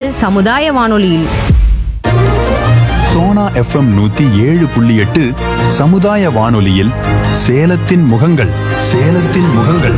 சமுதாய வானொலியில் சோனா எஃப்எம் நூத்தி ஏழு புள்ளி எட்டு சமுதாய வானொலியில் சேலத்தின் முகங்கள் சேலத்தின் முகங்கள்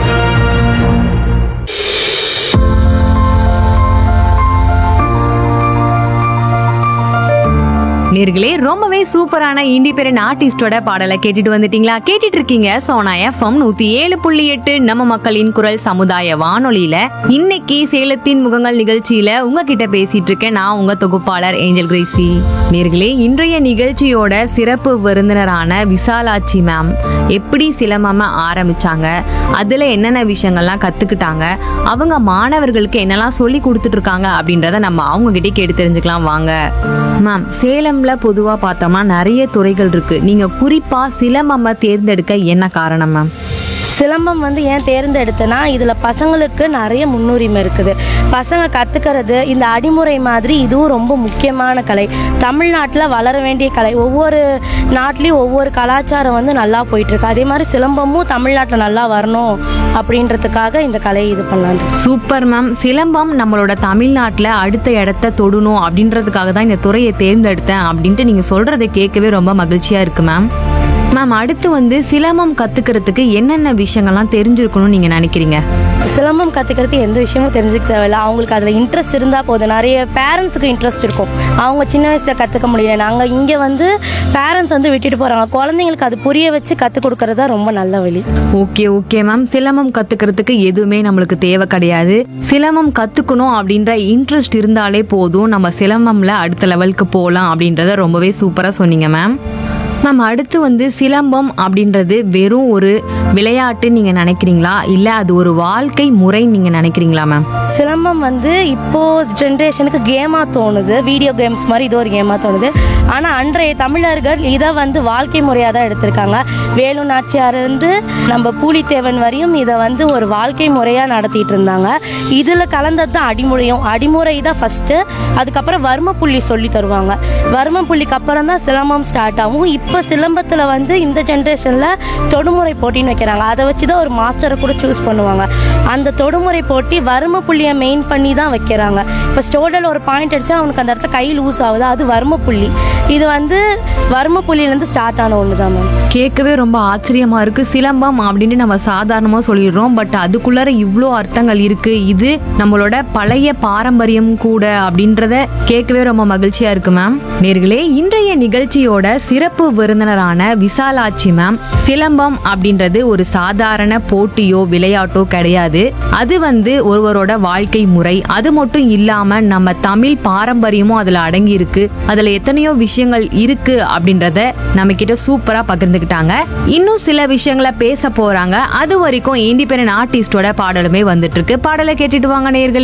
நேர்களே ரொம்பவே சூப்பரான இண்டிபெண்டன்ட் ஆர்டிஸ்டோட பாடலை கேட்டுட்டு வந்துட்டீங்களா கேட்டுட்டு இருக்கீங்க சோனா எஃப்எம் நூத்தி ஏழு புள்ளி எட்டு நம்ம மக்களின் குரல் சமுதாய வானொலியில இன்னைக்கு சேலத்தின் முகங்கள் நிகழ்ச்சியில உங்ககிட்ட பேசிட்டு இருக்கேன் நான் உங்க தொகுப்பாளர் ஏஞ்சல் கிரேசி நேர்களே இன்றைய நிகழ்ச்சியோட சிறப்பு விருந்தினரான விசாலாட்சி மேம் எப்படி சிலம்பம ஆரம்பிச்சாங்க அதுல என்னென்ன விஷயங்கள்லாம் கத்துக்கிட்டாங்க அவங்க மாணவர்களுக்கு என்னெல்லாம் சொல்லி கொடுத்துட்டு இருக்காங்க அப்படின்றத நம்ம அவங்க கிட்டே கேட்டு தெரிஞ்சுக்கலாம் வாங்க மேம் சேலம்ல பொதுவா பார்த்தோம்னா நிறைய துறைகள் இருக்கு நீங்க குறிப்பா சிலம்பம தேர்ந்தெடுக்க என்ன காரணம் மேம் சிலம்பம் வந்து ஏன் தேர்ந்தெடுத்தேன்னா இதில் பசங்களுக்கு நிறைய முன்னுரிமை இருக்குது பசங்க கற்றுக்கிறது இந்த அடிமுறை மாதிரி இதுவும் ரொம்ப முக்கியமான கலை தமிழ்நாட்டில் வளர வேண்டிய கலை ஒவ்வொரு நாட்டிலையும் ஒவ்வொரு கலாச்சாரம் வந்து நல்லா போயிட்டுருக்கு அதே மாதிரி சிலம்பமும் தமிழ்நாட்டில் நல்லா வரணும் அப்படின்றதுக்காக இந்த கலையை இது பண்ணலான் சூப்பர் மேம் சிலம்பம் நம்மளோட தமிழ்நாட்டில் அடுத்த இடத்த தொடணும் அப்படின்றதுக்காக தான் இந்த துறையை தேர்ந்தெடுத்தேன் அப்படின்ட்டு நீங்க சொல்றதை கேட்கவே ரொம்ப மகிழ்ச்சியா இருக்கு மேம் மேம் அடுத்து வந்து சிலம்பம் கத்துக்கிறதுக்கு என்னென்ன விஷயங்கள்லாம் தெரிஞ்சிருக்கணும்னு நீங்க நினைக்கிறீங்க சிலம்பம் கற்றுக்கிறதுக்கு எந்த விஷயமும் தெரிஞ்சுக்க தேவையில்ல அவங்களுக்கு அதில் இன்ட்ரெஸ்ட் இருந்தால் போதும் நிறைய பேரண்ட்ஸுக்கு இன்ட்ரெஸ்ட் இருக்கும் அவங்க சின்ன வயசில் கற்றுக்க முடியல நாங்கள் இங்கே வந்து பேரண்ட்ஸ் வந்து விட்டுட்டு போகிறாங்க குழந்தைங்களுக்கு அது புரிய வச்சு கற்றுக் கொடுக்கறது தான் ரொம்ப நல்ல வழி ஓகே ஓகே மேம் சிலம்பம் கத்துக்கிறதுக்கு எதுவுமே நம்மளுக்கு தேவை கிடையாது சிலம்பம் கத்துக்கணும் அப்படின்ற இன்ட்ரெஸ்ட் இருந்தாலே போதும் நம்ம சிலம்பம்ல அடுத்த லெவலுக்கு போகலாம் அப்படின்றத ரொம்பவே சூப்பரா சொன்னீங்க மேம் மேம் அடுத்து வந்து சிலம்பம் அப்படின்றது வெறும் ஒரு விளையாட்டு நீங்க நினைக்கிறீங்களா இல்ல அது ஒரு வாழ்க்கை முறை நீங்க நினைக்கிறீங்களா மேம் சிலம்பம் வந்து இப்போ ஜென்ரேஷனுக்கு கேமாக தோணுது வீடியோ கேம்ஸ் மாதிரி இது ஒரு கேமாக தோணுது ஆனால் அன்றைய தமிழர்கள் இதை வந்து வாழ்க்கை முறையாக தான் எடுத்திருக்காங்க வேலு நாச்சியார் இருந்து நம்ம பூலித்தேவன் வரையும் இதை வந்து ஒரு வாழ்க்கை முறையாக நடத்திட்டு இருந்தாங்க இதில் கலந்தது தான் அடிமுறையும் அடிமுறை தான் ஃபஸ்ட்டு அதுக்கப்புறம் வர்ம புள்ளி சொல்லி தருவாங்க வர்ம புள்ளிக்கு அப்புறம் தான் சிலம்பம் ஸ்டார்ட் ஆகும் இப்போ சிலம்பத்தில் வந்து இந்த ஜென்ரேஷனில் தொடுமுறை போட்டின்னு வைக்கிறாங்க அதை வச்சு தான் ஒரு மாஸ்டரை கூட சூஸ் பண்ணுவாங்க அந்த தொடுமுறை போட்டி வர்ம புள்ளியை மெயின் பண்ணி தான் வைக்கிறாங்க இப்போ ஸ்டோடல் ஒரு பாயிண்ட் அடிச்சா அவனுக்கு அந்த இடத்துல கை லூஸ் ஆகுது அது வர்ம புள்ளி இது வந்து வர்ம புள்ளியிலேருந்து ஸ்டார்ட் ஆன ஒன்று தான் மேம் கேட்கவே ரொம்ப ஆச்சரியமா இருக்கு சிலம்பம் அப்படின்னு நம்ம சாதாரணமா சொல்லிடுறோம் பட் அதுக்குள்ளார இவ்வளோ அர்த்தங்கள் இருக்கு இது நம்மளோட பழைய பாரம்பரியம் கூட அப்படின்றத கேட்கவே ரொம்ப மகிழ்ச்சியா இருக்கு மேம் நேர்களே இன்றைய நிகழ்ச்சியோட சிறப்பு விருந்தினரான விசாலாட்சி மேம் சிலம்பம் அப்படின்றது ஒரு சாதாரண போட்டியோ விளையாட்டோ கிடையாது அது வந்து ஒருவரோட வாழ்க்கை முறை அது மட்டும் இல்லாம நம்ம தமிழ் பாரம்பரியமும் அதுல அடங்கி இருக்கு அதுல எத்தனையோ விஷயங்கள் இருக்கு அப்படின்றத நம்ம கிட்ட சூப்பரா பகிர்ந்துக்கிட்டாங்க இன்னும் சில விஷயங்களை பேச போறாங்க அது வரைக்கும் இண்டிபெண்டன்ட் ஆர்டிஸ்டோட பாடலுமே வந்துட்டு இருக்கு பாடலை கேட்டுட்டு வாங்க நேர்களே